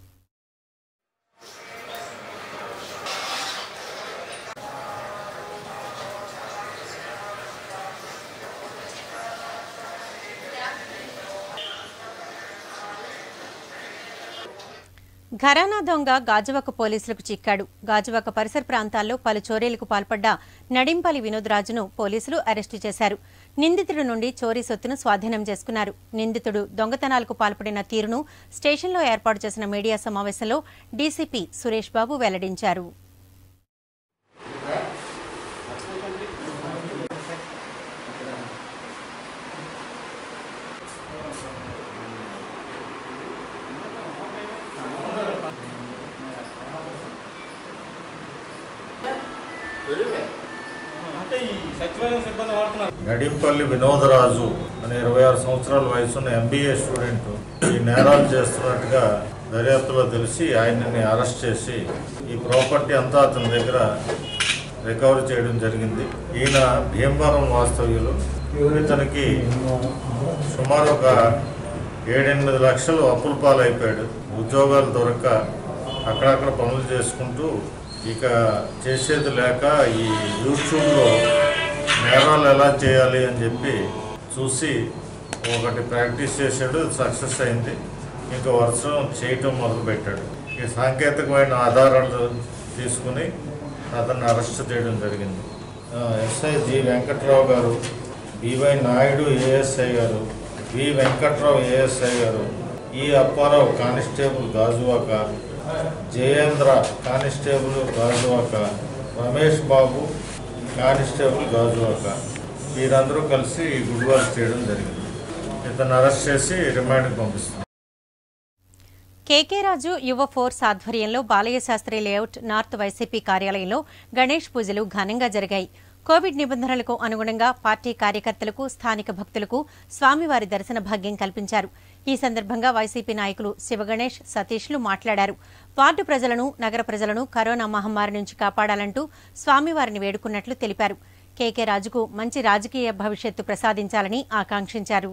ఘరానా దొంగ గాజువాక పోలీసులకు చిక్కాడు గాజువాక పరిసర ప్రాంతాల్లో పలు చోరీలకు పాల్పడ్డ నడింపల్లి వినోద్రాజును పోలీసులు అరెస్టు చేశారు నిందితుడి నుండి చోరీ సొత్తును స్వాధీనం చేసుకున్నారు నిందితుడు దొంగతనాలకు పాల్పడిన తీరును స్టేషన్లో ఏర్పాటు చేసిన మీడియా సమావేశంలో డీసీపీ సురేష్ బాబు వెల్లడించారు నడింపల్లి వినోదరాజు అనే ఇరవై ఆరు సంవత్సరాల వయసున్న ఎంబీఏ స్టూడెంట్ ఈ నేరాలు చేస్తున్నట్టుగా దర్యాప్తులో తెలిసి ఆయనని అరెస్ట్ చేసి ఈ ప్రాపర్టీ అంతా అతని దగ్గర రికవర్ చేయడం జరిగింది ఈయన భీమవరం వాస్తవ్యులు ఇతనికి సుమారు ఒక ఏడెనిమిది లక్షలు అప్పుల పాలైపోయాడు ఉద్యోగాలు దొరక్క అక్కడక్కడ పనులు చేసుకుంటూ ఇక చేసేది లేక ఈ యూట్యూబ్లో నేరాలు ఎలా చేయాలి అని చెప్పి చూసి ఒకటి ప్రాక్టీస్ చేశాడు సక్సెస్ అయింది ఇంకా వర్షం చేయటం మొదలుపెట్టాడు ఈ సాంకేతికమైన ఆధారాలు తీసుకుని అతన్ని అరెస్ట్ చేయడం జరిగింది ఆ, ఎస్ఐ జి వెంకట్రావు గారు బివై నాయుడు ఏఎస్ఐ గారు వి వెంకట్రావు ఏఎస్ఐ గారు ఈ Apparao constable Gajuwaka Jayendra constable Gajuwaka Ramesh Babu constable Gajuwaka వీరందరూ కలిసి ఈ గుడివారు చేయడం జరిగింది ఇతను అరెస్ట్ చేసి రిమాండ్కి పంపిస్తారు కేకే రాజు యువ ఫోర్స్ ఆధ్వర్యంలో Balayya Sastri layout north YCP కార్యాలయంలో గణేష్ పూజలు ఘనంగా జరిగాయి కోవిడ్ నిబంధనలకు అనుగుణంగా పార్టీ కార్యకర్తలకు స్థానిక భక్తులకు స్వామివారి దర్శన భాగ్యం కల్పించారు ఈ సందర్భంగా వైసీపీ నాయకులు శివగణేష్ సతీష్లు మాట్లాడారు వార్డు ప్రజలను నగర ప్రజలను కరోనా మహమ్మారి నుంచి కాపాడాలంటూ స్వామివారిని వేడుకున్నట్లు తెలిపారు కేకే రాజుకు మంచి రాజకీయ భవిష్యత్తు ప్రసాదించాలని ఆకాంక్షించారు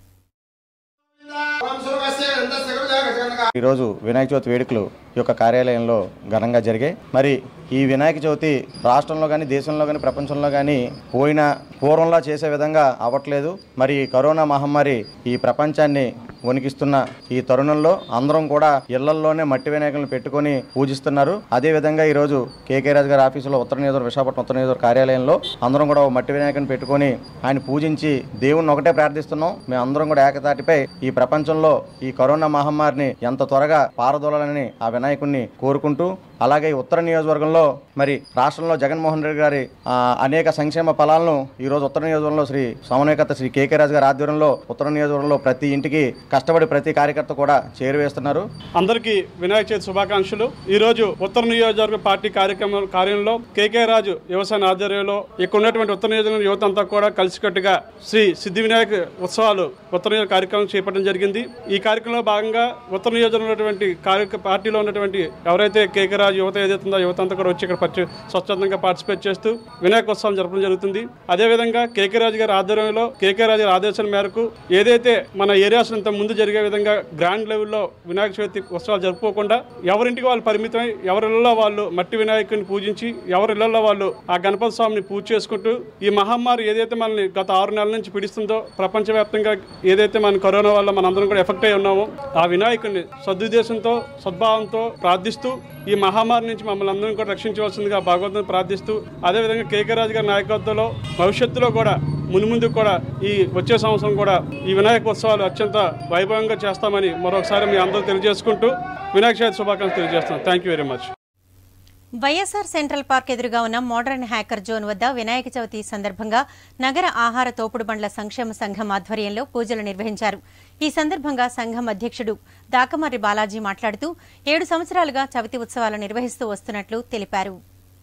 ఈరోజు వినాయక చవితి వేడుకలు ఈ యొక్క కార్యాలయంలో ఘనంగా జరిగాయి మరి ఈ వినాయక చవితి రాష్ట్రంలో కానీ దేశంలో కానీ ప్రపంచంలో కానీ పోయిన పూర్వంలా చేసే విధంగా అవ్వట్లేదు మరి ఈ కరోనా మహమ్మారి ఈ ప్రపంచాన్ని వణికిస్తున్న ఈ తరుణంలో అందరం కూడా ఇళ్లల్లోనే మట్టి వినాయకులను పెట్టుకొని పూజిస్తున్నారు అదే విధంగా ఈరోజు కేకే రాజు గారి ఆఫీసులో ఉత్తర నియోజకవర్గం విశాఖపట్నం ఉత్తర నియోజకవర్గ కార్యాలయంలో అందరం కూడా ఓ మట్టి వినాయకుని పెట్టుకొని ఆయన పూజించి దేవుణ్ణి ఒకటే ప్రార్థిస్తున్నాం మేము అందరం కూడా ఏకతాటిపై ఈ ప్రపంచంలో ఈ కరోనా మహమ్మారిని ఎంత త్వరగా పారదోలాలని ఆ వినాయకుడిని కోరుకుంటూ అలాగే ఈ ఉత్తర నియోజకవర్గంలో మరి రాష్ట్రంలో జగన్మోహన్ రెడ్డి గారి ఆ, అనేక సంక్షేమ ఫలాలను ఈ రోజు ఉత్తర నియోజకవర్గంలో శ్రీ సమన్వయకర్త శ్రీ కేకే రాజు గారి ఆధ్వర్యంలో ఉత్తర నియోజకవర్గంలో ప్రతి ఇంటికి కష్టపడి ప్రతి కార్యకర్త కూడా చేరువేస్తున్నారు అందరికీ వినాయక చవితి శుభాకాంక్షలు ఈ రోజు ఉత్తర నియోజకవర్గ పార్టీ కార్యక్రమం కార్యంలో కేకే రాజు వ్యవసాయ ఆధ్వర్యంలో ఇక్కడ ఉన్నటువంటి ఉత్తర నియోజకవర్గం యువత అంతా కూడా కలిసికట్టుగా శ్రీ సిద్ధి వినాయక ఉత్సవాలు ఉత్తర నియోజక కార్యక్రమం చేపట్టడం జరిగింది ఈ కార్యక్రమంలో భాగంగా ఉత్తర నియోజకవర్గంలో ఉన్నటువంటి కార్య పార్టీలో ఉన్నటువంటి ఎవరైతే కేకే రాజు యువత ఏదైతే ఉందో ఆ యువత అంతా కూడా వచ్చి ఇక్కడ పరిచ- స్వచ్ఛందంగా పార్టిసిపేట్ చేస్తూ వినాయక ఉత్సవం జరపడం జరుగుతుంది అదేవిధంగా కేకే రాజు గారి ఆధ్వర్యంలో కేకే రాజు గారి ఆదేశాల మేరకు ఏదైతే మన ఏరియాస్ ఇంత ముందు జరిగే విధంగా గ్రాండ్ లెవెల్లో వినాయక చవితి ఉత్సవాలు జరుపుకోకుండా ఎవరింటికి వాళ్ళు పరిమితమై ఎవరిళ్ళలో వాళ్ళు మట్టి వినాయకుడిని పూజించి ఎవరిళ్ళలో వాళ్ళు ఆ గణపతి స్వామిని పూజ చేసుకుంటూ ఈ మహమ్మారి ఏదైతే మనల్ని గత ఆరు నెలల నుంచి పీడిస్తుందో ప్రపంచవ్యాప్తంగా ఏదైతే మన కరోనా వల్ల మనందరం కూడా ఎఫెక్ట్ అయి ఉన్నామో ఆ వినాయకుడిని సదుద్దేశంతో సద్భావంతో ప్రార్థిస్తూ ఈ మహమ్మారి నుంచి మమ్మల్ని అందరం కూడా రక్షించవలసిందిగా భగవంతుని ప్రార్థిస్తూ అదేవిధంగా కేకే రాజు గారి నాయకత్వంలో భవిష్యత్తులో కూడా మునుముందు కూడా ఈ వచ్చే సంవత్సరం కూడా ఈ వినాయక ఉత్సవాలు అత్యంత వైభవంగా చేస్తామని మరొకసారి మీ అందరూ తెలియజేసుకుంటూ వినాయక చవితి శుభాకాంక్షలు తెలియజేస్తున్నాను thank you very much YSR central park ఎదురుగా ఉన్న మోడర్న్ హ్యాకర్ జోన్ వద్ద వినాయక చవితి సందర్భంగా నగర ఆహార తోపుడు బండ్ల సంక్షేమ సంఘం ఆధ్వర్యంలో పూజలు నిర్వహించారు ఈ సందర్భంగా సంఘం అధ్యక్షుడు దాకమర్రి బాలాజీ మాట్లాడుతూ ఏడు సంవత్సరాలుగా చవితి ఉత్సవాలు నిర్వహిస్తూ వస్తున్నట్లు తెలిపారు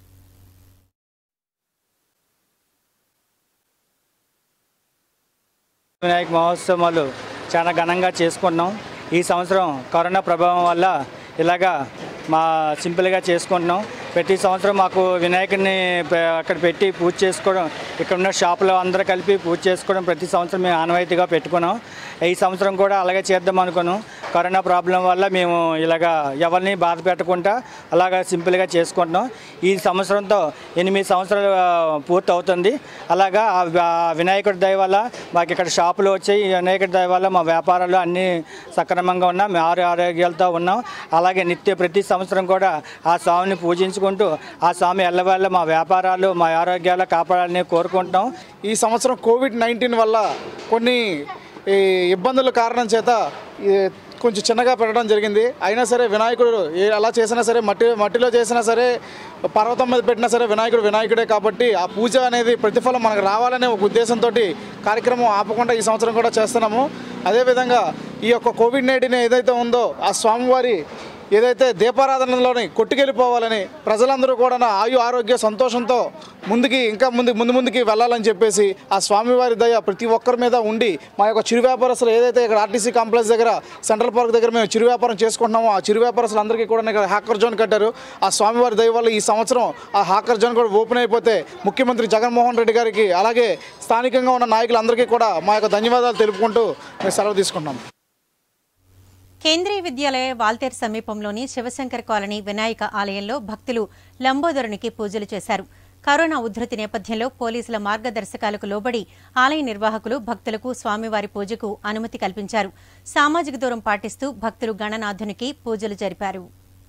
వినాయక మహోత్సవాలు చాలా ఘనంగా చేసుకుంటున్నాం ఈ సంవత్సరం కరోనా ప్రభావం వల్ల ఇలాగా మా సింపుల్గా చేసుకుంటున్నాం ప్రతి సంవత్సరం మాకు వినాయకుడిని పె- అక్కడ పెట్టి పూజ చేసుకోవడం ఇక్కడ ఉన్న షాపులో అందరూ కలిపి పూజ చేసుకోవడం ప్రతి సంవత్సరం మేము ఆనవాయితీగా పెట్టుకున్నాం ఈ సంవత్సరం కూడా అలాగే చేద్దాం అనుకున్నాం కరోనా ప్రాబ్లం వల్ల మేము ఇలాగా ఎవరిని బాధ పెట్టకుండా అలాగా సింపుల్గా చేసుకుంటున్నాం ఈ సంవత్సరంతో ఎనిమిది సంవత్సరాలు ఆ, పూర్తి అవుతుంది అలాగా ఆ వి- ఆ వినాయకుడి దయ వల్ల మాకు ఇక్కడ షాపులు వచ్చాయి ఈ వినాయకుడి దయ వల్ల మా వ్యాపారాలు అన్నీ సక్రమంగా ఉన్నాం మేము ఆరు ఆరోగ్యాలతో ఉన్నాం అలాగే నిత్య ప్రతి సంవత్సరం కూడా ఆ స్వామిని పూజించుకుంటూ ఆ స్వామి ఎల్లవేళ మా వ్యాపారాలు మా ఆరోగ్యాలు కాపాడాలని కోరుకుంటున్నాం ఈ సంవత్సరం కోవిడ్ నైన్టీన్ వల్ల కొన్ని ఈ ఇబ్బందుల కారణం చేత ఈ కొంచెం చిన్నగా పెట్టడం జరిగింది అయినా సరే వినాయకుడు ఏ ఎలా చేసినా సరే మట్టి మట్టిలో చేసినా సరే పర్వతం మీద పెట్టినా సరే వినాయకుడు వినాయకుడే కాబట్టి ఆ పూజ అనేది ప్రతిఫలం మనకు రావాలనే ఒక ఉద్దేశంతో కార్యక్రమం ఆపకుండా ఈ సంవత్సరం కూడా చేస్తున్నాము అదేవిధంగా ఈ యొక్క కోవిడ్ నైన్టీన్ ఏదైతే ఉందో ఆ స్వామివారి ఏదైతే దీపారాధనలోని కొట్టుకెళ్ళిపోవాలని ప్రజలందరూ కూడా నా ఆయు ఆరోగ్య సంతోషంతో ముందుకి ఇంకా ముందు ముందు ముందుకి వెళ్ళాలని చెప్పేసి ఆ స్వామివారి దయ ప్రతి ఒక్కరి మీద ఉండి మా యొక్క చిరు వ్యాపారస్తులు ఏదైతే ఇక్కడ ఆర్టీసీ కాంప్లెక్స్ దగ్గర సెంట్రల్ పార్క్ దగ్గర మేము చిరు వ్యాపారం చేసుకుంటున్నామో ఆ చిరు వ్యాపారస్తులందరికీ కూడా ఇక్కడ హ్యాకర్ జోన్ కట్టారు ఆ స్వామివారి దయ వల్ల ఈ సంవత్సరం ఆ హ్యాకర్ జోన్ కూడా ఓపెన్ అయిపోతే ముఖ్యమంత్రి జగన్మోహన్ రెడ్డి గారికి అలాగే స్థానికంగా ఉన్న నాయకులందరికీ కూడా మా యొక్క ధన్యవాదాలు తెలుపుకుంటూ మేము సెలవు తీసుకుంటున్నాం కేంద్రీయ విద్యాలయ వాల్తేర్ సమీపంలోని శివశంకర్ కాలనీ వినాయక ఆలయంలో భక్తులు లంబోదరునికి పూజలు చేశారు కరోనా ఉధృతి నేపథ్యంలో పోలీసుల మార్గదర్శకాలకు లోబడి ఆలయ నిర్వాహకులు భక్తులకు స్వామివారి పూజకు అనుమతి కల్పించారు సామాజిక దూరం పాటిస్తూ భక్తులు గణనాథునికి పూజలు జరిపారు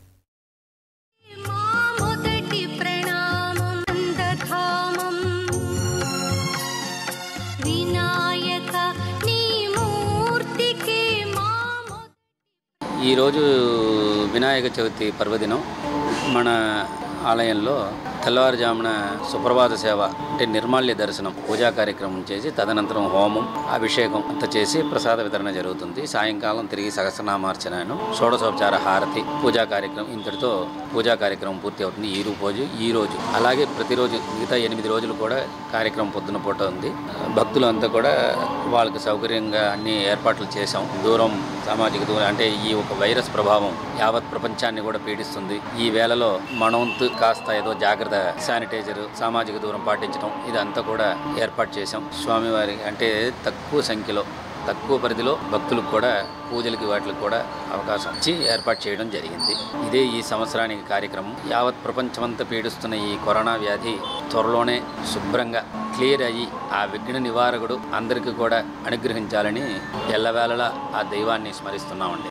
మొదటి ప్రణామం నందధామం వినాయక నీ మూర్తికి మా ఈరోజు వినాయక చవితి పర్వదినం మన ఆలయంలో తెల్లవారుజామున సుప్రభాత సేవ అంటే నిర్మాల్య దర్శనం పూజా కార్యక్రమం చేసి తదనంతరం హోమం అభిషేకం అంత చేసి ప్రసాద వితరణ జరుగుతుంది సాయంకాలం తిరిగి సహస్రనామార్చనను షోడశోపచార హారతి పూజా కార్యక్రమం ఇంతటితో పూజా కార్యక్రమం పూర్తి అవుతుంది ఈ రోజు ఈ రోజు అలాగే ప్రతిరోజు మిగతా ఎనిమిది రోజులు కూడా కార్యక్రమం పొద్దున పూట ఉంది భక్తులు అంతా కూడా వాళ్ళకి సౌకర్యంగా అన్ని ఏర్పాట్లు చేశాం దూరం సామాజిక దూరం అంటే ఈ ఒక వైరస్ ప్రభావం యావత్ ప్రపంచాన్ని కూడా పీడిస్తుంది ఈ వేళలో మనవంతు కాస్త ఏదో జాగ్రత్త శానిటైజర్ సామాజిక దూరం పాటించడం ఇదంతా కూడా ఏర్పాటు చేశాం స్వామివారి అంటే తక్కువ సంఖ్యలో తక్కువ పరిధిలో భక్తులకు కూడా పూజలకి వాటికి కూడా అవకాశం ఇచ్చి ఏర్పాటు చేయడం జరిగింది ఇదే ఈ సంవత్సరానికి కార్యక్రమం యావత్ ప్రపంచమంతా పీడిస్తున్న ఈ కరోనా వ్యాధి త్వరలోనే శుభ్రంగా క్లియర్ అయ్యి ఆ విఘ్న నివారకుడు అందరికీ కూడా అనుగ్రహించాలని ఎల్లవేళలా ఆ దైవాన్ని స్మరిస్తున్నామండి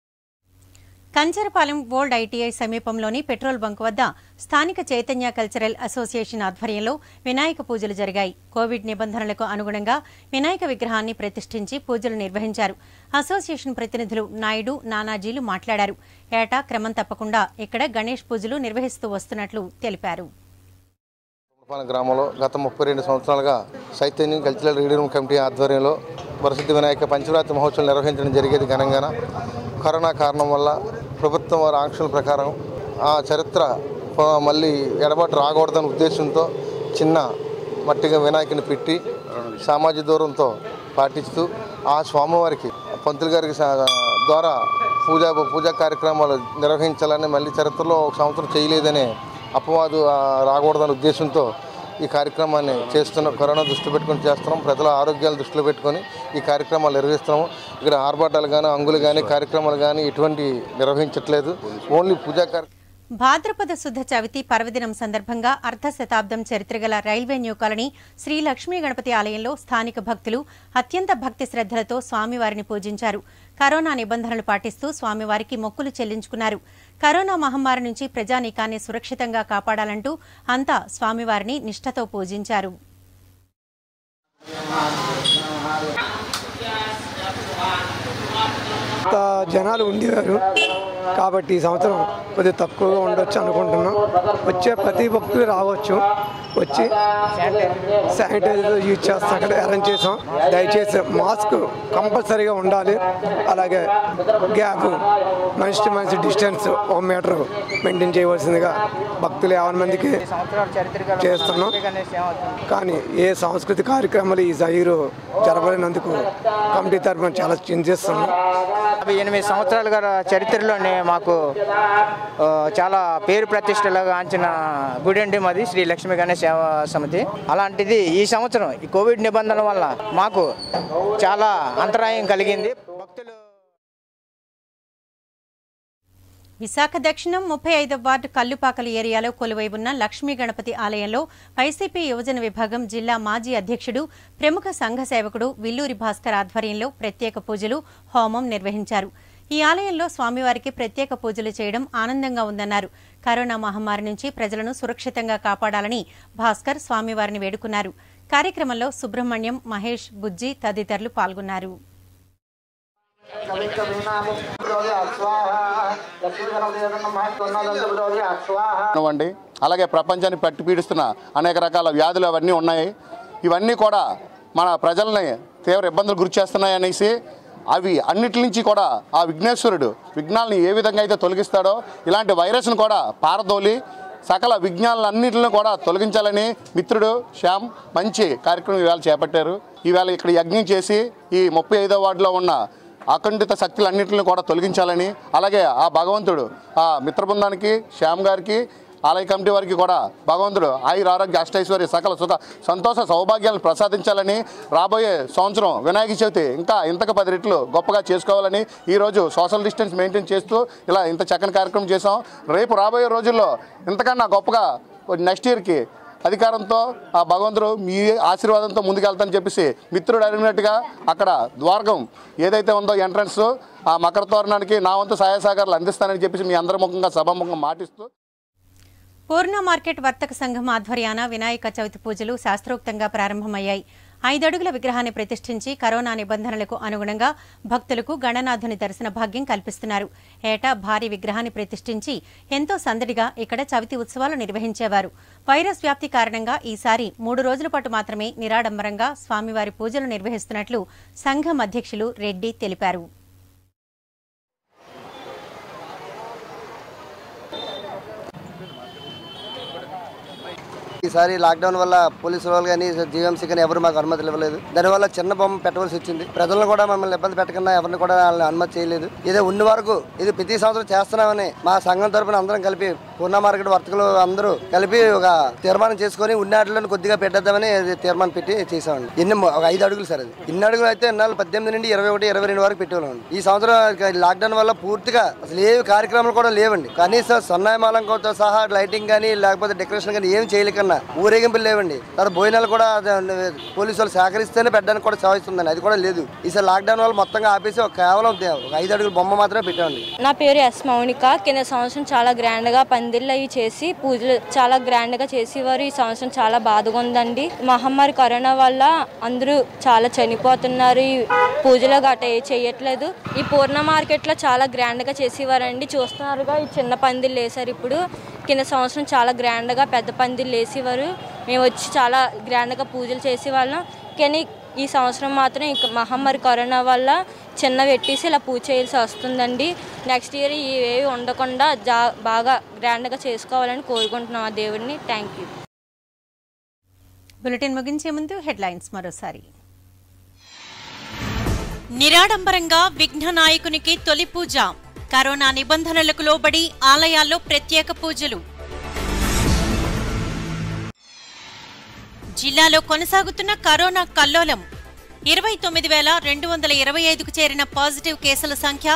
కంచరపాలెం ఓల్డ్ ఐటీఐ సమీపంలోని పెట్రోల్ బంక్ వద్ద స్థానిక చైతన్య కల్చరల్ అసోసియేషన్ ఆధ్వర్యంలో వినాయక పూజలు జరిగాయి కోవిడ్ నిబంధనలకు అనుగుణంగా వినాయక విగ్రహాన్ని ప్రతిష్ఠించి పూజలు నిర్వహించారు అసోసియేషన్ ప్రతినిధులు నాయుడు నానాజీలు మాట్లాడారు ఏటా క్రమం తప్పకుండా ఇక్కడ గణేష్ పూజలు నిర్వహిస్తూ వస్తున్నట్లు తెలిపారు పాలెం గ్రామంలో గత ముప్పై రెండు సంవత్సరాలుగా చైతన్యం కల్చరల్ రీడింగ్ కమిటీ ఆధ్వర్యంలో వరసిద్ధి వినాయక పంచరాత్రి మహోత్సవం నిర్వహించడం జరిగేది ఘనంగాన కరోనా కారణం వల్ల ప్రభుత్వం వారి ఆంక్షల ప్రకారం ఆ చరిత్ర ప- మళ్ళీ ఎడబాటు రాకూడదనే ఉద్దేశంతో చిన్న మట్టిగా వినాయకుని పెట్టి సామాజిక దూరంతో పాటిస్తూ ఆ స్వామివారికి పంతులు గారికి సా- ద్వారా పూజా పూజా కార్యక్రమాలు నిర్వహించాలని మళ్ళీ చరిత్రలో ఒక సంవత్సరం చేయలేదనే అపవాదు ఆ, రాకూడదనే ఉద్దేశంతో ఈ కార్యక్రమాన్ని చేస్తున్న కరోనా దృష్టి పెట్టుకొని చేస్తున్నాం ప్రజల ఆరోగ్యాలు దృష్టిలో పెట్టుకొని ఈ కార్యక్రమాలు నిర్వహిస్తున్నాము ఇక్కడ ఆర్భాటాలు కానీ అంగులు కానీ కార్యక్రమాలు కానీ ఎటువంటి నిర్వహించట్లేదు ఓన్లీ పూజా కార్య భాద్రపద శుద్ధ చవితి పర్వదినం సందర్భంగా అర్ధ శతాబ్దం చరిత్రగల railway new colony Sri Lakshmi Ganapati ఆలయంలో స్థానిక భక్తులు అత్యంత భక్తి శ్రద్ధలతో స్వామివారిని పూజించారు కరోనా నిబంధనలు పాటిస్తూ స్వామివారికి మొక్కులు చెల్లించుకున్నారు కరోనా మహమ్మారి నుంచి ప్రజానీకాన్ని సురక్షితంగా కాపాడాలంటూ అంతా స్వామివారిని నిష్ఠతో పూజించారు అంత జనాలు ఉండేవారు కాబట్టి ఈ సంవత్సరం కొద్దిగా తక్కువగా ఉండొచ్చు అనుకుంటున్నాం వచ్చే ప్రతి భక్తులు రావచ్చు వచ్చి శానిటైజర్ యూజ్ చేస్తాం అక్కడ అరేంజ్ చేసాం దయచేసి మాస్క్ కంపల్సరీగా ఉండాలి అలాగే గ్యాప్ మనిషి టు మనిషి డిస్టెన్స్ ఒక మీటర్ మెయింటైన్ చేయవలసిందిగా భక్తులు యాభై మందికి చేస్తున్నాం కానీ ఏ సాంస్కృతిక కార్యక్రమాలు ఈ జైరు జరపలేనందుకు కమిటీ తరఫున చాలా చింతిస్తున్నాం యాభై ఎనిమిది సంవత్సరాలుగా చరిత్రలోనే మాకు ఆ, చాలా పేరు ప్రతిష్టలుగా గాంచిన గుడి అండి మాది శ్రీ లక్ష్మీ గణేష్ సేవా సమితి అలాంటిది ఈ సంవత్సరం ఈ కోవిడ్ నిబంధనల వల్ల మాకు చాలా అంతరాయం కలిగింది విశాఖ దక్షిణం ముప్పై ఐదవ వార్డు కల్లుపాకలు ఏరియాలో కొలువై ఉన్న లక్ష్మీ గణపతి ఆలయంలో వైసీపీ యువజన విభాగం జిల్లా మాజీ అధ్యక్షుడు ప్రముఖ సంఘ సేవకుడు విల్లూరి భాస్కర్ ఆధ్వర్యంలో ప్రత్యేక పూజలు హోమం నిర్వహించారు ఈ ఆలయంలో స్వామివారికి ప్రత్యేక పూజలు చేయడం ఆనందంగా ఉందన్నారు కరోనా మహమ్మారి నుంచి ప్రజలను సురక్షితంగా కాపాడాలని భాస్కర్ స్వామివారిని వేడుకున్నారు కార్యక్రమంలో సుబ్రహ్మణ్యం మహేష్ బుజ్జి తదితరులు పాల్గొన్నారు అవ్వండి అలాగే ప్రపంచాన్ని పట్టి పీడిస్తున్న అనేక రకాల వ్యాధులు అవన్నీ ఉన్నాయి ఇవన్నీ కూడా మన ప్రజల్ని తీవ్ర ఇబ్బందులు గురి చేస్తున్నాయి అనేసి అవి అన్నిటి నుంచి కూడా ఆ విఘ్నేశ్వరుడు విఘ్నాలని ఏ విధంగా అయితే తొలగిస్తాడో ఇలాంటి వైరస్ను కూడా పారదోలి సకల విజ్ఞానాలన్నింటిని కూడా తొలగించాలని మిత్రుడు శ్యామ్ మంచి కార్యక్రమం ఈవేళ చేపట్టారు ఈవేళ ఇక్కడ యజ్ఞం చేసి ఈ ముప్పై ఐదో వార్డులో ఉన్న అఖండిత శక్తులన్నింటిని కూడా తొలగించాలని అలాగే ఆ భగవంతుడు ఆ మిత్ర బృందానికి శ్యామ్ గారికి ఆలయ కమిటీ వారికి కూడా భగవంతుడు ఆయుర ఆరోగ్య అష్టైశ్వర్య సకల సుఖ సంతోష సౌభాగ్యాలను ప్రసాదించాలని రాబోయే సంవత్సరం వినాయక చవితి ఇంకా ఇంతకు పది రెట్లు గొప్పగా చేసుకోవాలని ఈరోజు సోషల్ డిస్టెన్స్ మెయింటైన్ చేస్తూ ఇలా ఇంత చక్కని కార్యక్రమం చేసాం రేపు రాబోయే రోజుల్లో ఇంతకన్నా గొప్పగా నెక్స్ట్ ఇయర్కి అధికారంతో ఆ భగవంతుడు మీ ఆశీర్వాదంతో ముందుకెళ్తానని చెప్పేసి మిత్రుడు అడిగినట్టుగా అక్కడ ద్వారకం ఏదైతే ఉందో ఎంట్రన్స్ ఆ మకర తోరణానికి నా వంతు సహాయ సహకారాలు అందిస్తానని చెప్పేసి మీ అందరి ముఖంగా సభాముఖంగా మాటిస్తూ పూర్ణ మార్కెట్ వర్తక సంఘం ఆధ్వర్యాన వినాయక చవితి పూజలు శాస్త్రోక్తంగా ప్రారంభమయ్యాయి ఐదడుగుల విగ్రహాన్ని ప్రతిష్ఠించి కరోనా నిబంధనలకు అనుగుణంగా భక్తులకు గణనాథుని దర్శన భాగ్యం కల్పిస్తున్నారు ఏటా భారీ విగ్రహాన్ని ప్రతిష్ఠించి ఎంతో సందడిగా ఇక్కడ చవితి ఉత్సవాలు నిర్వహించేవారు వైరస్ వ్యాప్తి కారణంగా ఈసారి మూడు రోజుల పాటు మాత్రమే నిరాడంబరంగా స్వామివారి పూజలు నిర్వహిస్తున్నట్లు సంఘం అధ్యక్షులు రెడ్డి తెలిపారు ఈసారి లాక్డౌన్ వల్ల పోలీసు వాళ్ళు కానీ జీఎంసీ కానీ ఎవరు మాకు అనుమతులు ఇవ్వలేదు దానివల్ల చిన్న బొమ్మ పెట్టవలసి వచ్చింది ప్రజలను కూడా మమ్మల్ని ఇబ్బంది పెట్టకుండా ఎవరిని కూడా వాళ్ళని అనుమతి చేయలేదు ఇదే ఉన్న వరకు ఇది ప్రతి సంవత్సరం చేస్తున్నామని మా సంఘం తరపున అందరం కలిపి పూర్ణ మార్కెట్ వర్తకులు అందరూ కలిపి ఒక తీర్మానం చేసుకొని ఉన్నట్లను కొద్దిగా పెట్టేద్దామని ఇది తీర్మానం పెట్టి చేసామండి ఎన్ని ఒక ఐదు అడుగులు సార్ అది ఇన్ని అడుగులు అయితే ఇన్నాళ్ళు పద్దెనిమిది నుండి ఇరవై ఒకటి ఇరవై రెండు వరకు పెట్టేవాళ్ళం ఈ సంవత్సరం లాక్డౌన్ వల్ల పూర్తిగా అసలు ఏ కార్యక్రమాలు కూడా లేవండి కనీసం సన్నాయమాలంతో సహా లైటింగ్ కానీ లేకపోతే డెకరేషన్ కానీ ఏం చేయలేకన్నా ఊరేగింపులు లేవండి తర్వాత భోజనాలు కూడా అదే పోలీసు వాళ్ళు సహకరిస్తేనే పెట్టడానికి కూడా సేవిస్తుందండి అది కూడా లేదు ఈసారి లాక్డౌన్ వల్ల మొత్తంగా ఆపేసి ఒక కేవలం ఒక ఐదు అడుగుల బొమ్మ మాత్రమే పెట్టామండి నా పేరు ఎస్ మౌనిక కింద సంవత్సరం చాలా గ్రాండ్గా పందిళ్ళు అవి చేసి పూజలు చాలా గ్రాండ్గా చేసేవారు ఈ సంవత్సరం చాలా బాధగా ఉందండి మహమ్మారి కరోనా వల్ల అందరూ చాలా చనిపోతున్నారు ఈ పూజలు గట్ట ఏ చేయట్లేదు ఈ పూర్ణ మార్కెట్లో చాలా గ్రాండ్గా చేసేవారండి చూస్తున్నారుగా ఈ చిన్న పందిళ్ళు వేశారు ఇప్పుడు కింద సంవత్సరం చాలా గ్రాండ్గా పెద్ద పందిళ్ళు వేసేవారు మేము వచ్చి చాలా గ్రాండ్గా పూజలు చేసేవాళ్ళం కానీ ఈ సంవత్సరం మాత్రం ఇంక మహమ్మారి కరోనా వల్ల చిన్న పెట్టేసి ఇలా పూజ చేయాల్సి వస్తుందండి నెక్స్ట్ ఇయర్ ఇవేవి ఉండకుండా జా బాగా గ్రాండ్గా చేసుకోవాలని కోరుకుంటున్నాం ఆ దేవుడిని థ్యాంక్ యూ బులెటిన్ ముగించే ముందు హెడ్లైన్స్ మరోసారి నిరాడంబరంగా విఘ్న నాయకునికి తొలి పూజ కరోనా నిబంధనలకు లోబడి ఆలయాల్లో ప్రత్యేక పూజలు జిల్లాలో కొనసాగుతున్న కరోనా కల్లోలం ఇరవై తొమ్మిది వేల రెండు వందల ఇరవై ఐదుకు చేరిన పాజిటివ్ కేసుల సంఖ్య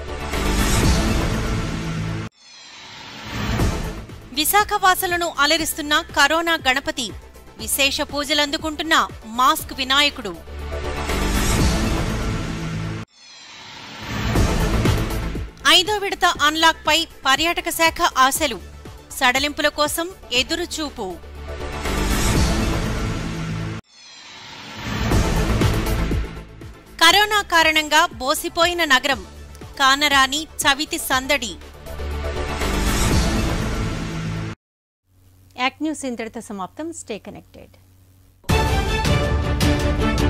విశాఖ వాసులను అలరిస్తున్న కరోనా గణపతి విశేష పూజలు అందుకుంటున్న మాస్క్ వినాయకుడు ఐదో విడత అన్లాక్ పై పర్యాటక శాఖ ఆశలు సడలింపుల కోసం ఎదురు చూపు కరోనా కారణంగా బోసిపోయిన నగరం కానరాని చవితి సందడి యాక్ట్ న్యూస్ ఇంతటితో సమాప్తం స్టే కనెక్టెడ్